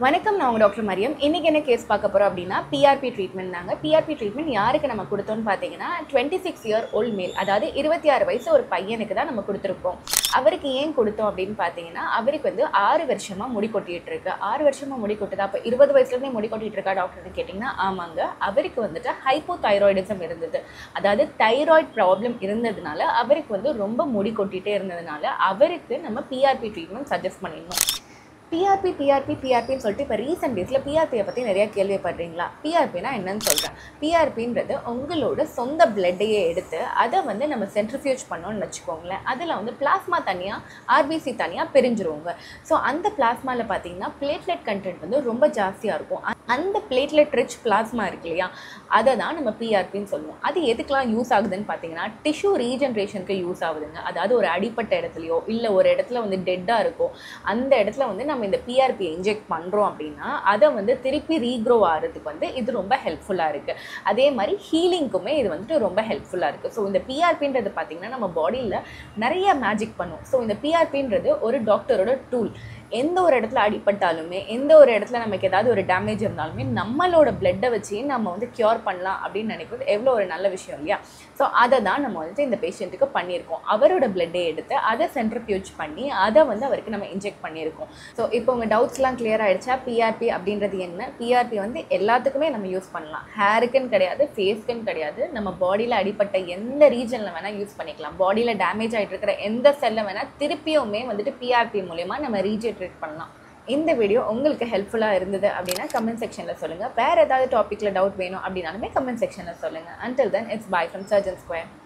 வணக்கம் நான் உங்க டாக்டர் மரியம் இன்னைக்கு என்ன கேஸ் பார்க்க போறோம் அப்படின்னா பிஆர்பி ட்ரீட்மெண்ட் தாங்க பிஆர்பி ட்ரீட்மெண்ட் யாருக்கு நம்ம கொடுத்தோம்னு பார்த்தீங்கன்னா டுவெண்ட்டி சிக்ஸ் இயர் ஓல்ட் மேல் அதாவது இருபத்தி ஆறு வயசு ஒரு பையனுக்கு தான் நம்ம கொடுத்துருப்போம் அவருக்கு ஏன் கொடுத்தோம் அப்படின்னு பார்த்தீங்கன்னா அவருக்கு வந்து ஆறு வருஷமா முடி கொட்டிட்டு இருக்கு ஆறு வருஷமா முடி கொட்டுதா அப்போ இருபது வயசுலேருந்தே முடி கொட்டிட்டு இருக்கா டாக்டர்னு கேட்டிங்கன்னா ஆமாங்க அவருக்கு வந்துட்டு ஹைப்போ தைராய்டிசம் இருந்தது அதாவது தைராய்டு ப்ராப்ளம் இருந்ததுனால அவருக்கு வந்து ரொம்ப முடி கொட்டிட்டே இருந்ததுனால அவருக்கு நம்ம பிஆர்பி ட்ரீட்மெண்ட் சஜஸ்ட் பண்ணியிருந்தோம் பிஆர்பி பிஆர்பி பிஆர்பின்னு சொல்லிட்டு இப்போ ரீசெண்ட் டேஸில் பிஆர்பியை பற்றி நிறைய கேள்விப்படுறீங்களா பிஆர்பினா என்னன்னு சொல்கிறேன் பிஆர்பின்றது உங்களோட சொந்த பிளட்டையே எடுத்து அதை வந்து நம்ம சென்ட்ரிஃபியூஜ் பண்ணோம்னு வச்சுக்கோங்களேன் அதில் வந்து பிளாஸ்மா தனியாக ஆர்பிசி தனியாக பிரிஞ்சிருவோங்க ஸோ அந்த பிளாஸ்மாவில் பார்த்தீங்கன்னா பிளேட்லெட் கண்டென்ட் வந்து ரொம்ப ஜாஸ்தியாக இருக்கும் அ- அந்த பிளேட்லெட் ரிச் பிளாஸ்மா இருக்கு இல்லையா அதை தான் நம்ம பிஆர்பின்னு சொல்லுவோம் அது எதுக்கெல்லாம் யூஸ் ஆகுதுன்னு பார்த்தீங்கன்னா டிஷ்யூ ரீஜென்ரேஷனுக்கு யூஸ் ஆகுதுங்க அதாவது ஒரு அடிப்பட்ட இடத்துலையோ இல்லை ஒரு இடத்துல வந்து டெட்டாக இருக்கோ அந்த இடத்துல வந்து நம்ம இந்த பிஆர்பி இன்ஜெக்ட் பண்ணுறோம் அப்படின்னா அதை வந்து திருப்பி ரீக்ரோ ஆகிறதுக்கு வந்து இது ரொம்ப ஹெல்ப்ஃபுல்லாக இருக்குது அதே மாதிரி ஹீலிங்க்குமே இது வந்துட்டு ரொம்ப ஹெல்ப்ஃபுல்லாக இருக்குது ஸோ இந்த பிஆர்பின்றது பார்த்தீங்கன்னா நம்ம பாடியில் நிறைய மேஜிக் பண்ணும் ஸோ இந்த பிஆர்பின்றது ஒரு டாக்டரோட டூல் எந்த ஒரு இடத்துல அடிபட்டாலுமே எந்த ஒரு இடத்துல நமக்கு ஏதாவது ஒரு டேமேஜ் இருந்தாலுமே நம்மளோட பிளட்டை வச்சு நம்ம வந்து க்யூர் பண்ணலாம் அப்படின்னு நினைக்கிறது எவ்வளோ ஒரு நல்ல விஷயம் இல்லையா ஸோ அதை தான் நம்ம வந்துட்டு இந்த பேஷண்ட்டுக்கு பண்ணியிருக்கோம் அவரோட பிளட்டை எடுத்து அதை சென்ட்ரிஃபியூஜ் பண்ணி அதை வந்து அவருக்கு நம்ம இன்ஜெக்ட் பண்ணியிருக்கோம் ஸோ இப்போ உங்கள் டவுட்ஸ்லாம் கிளியர் ஆயிடுச்சா பிஆர்பி அப்படின்றது என்ன பிஆர்பி வந்து எல்லாத்துக்குமே நம்ம யூஸ் பண்ணலாம் ஹேருக்குன்னு கிடையாது ஃபேஸ்க்குன்னு கிடையாது நம்ம பாடியில் அடிப்பட்ட எந்த ரீஜனில் வேணால் யூஸ் பண்ணிக்கலாம் பாடியில் டேமேஜ் ஆகிட்டு இருக்கிற எந்த செல்லை வேணால் திருப்பியுமே வந்துட்டு பிஆர்பி மூலயமா நம்ம ரீஜெட்ரேட் பண்ணலாம் இந்த வீடியோ உங்களுக்கு ஹெல்ப்ஃபுல்லாக இருந்தது அப்படின்னா கமெண்ட் செக்ஷனில் சொல்லுங்கள் வேறு ஏதாவது டாப்பிக்கில் டவுட் வேணும் அப்படின்னாலுமே கமெண்ட் செக்ஷனில் சொல்லுங்கள் until then it's by from surgeon square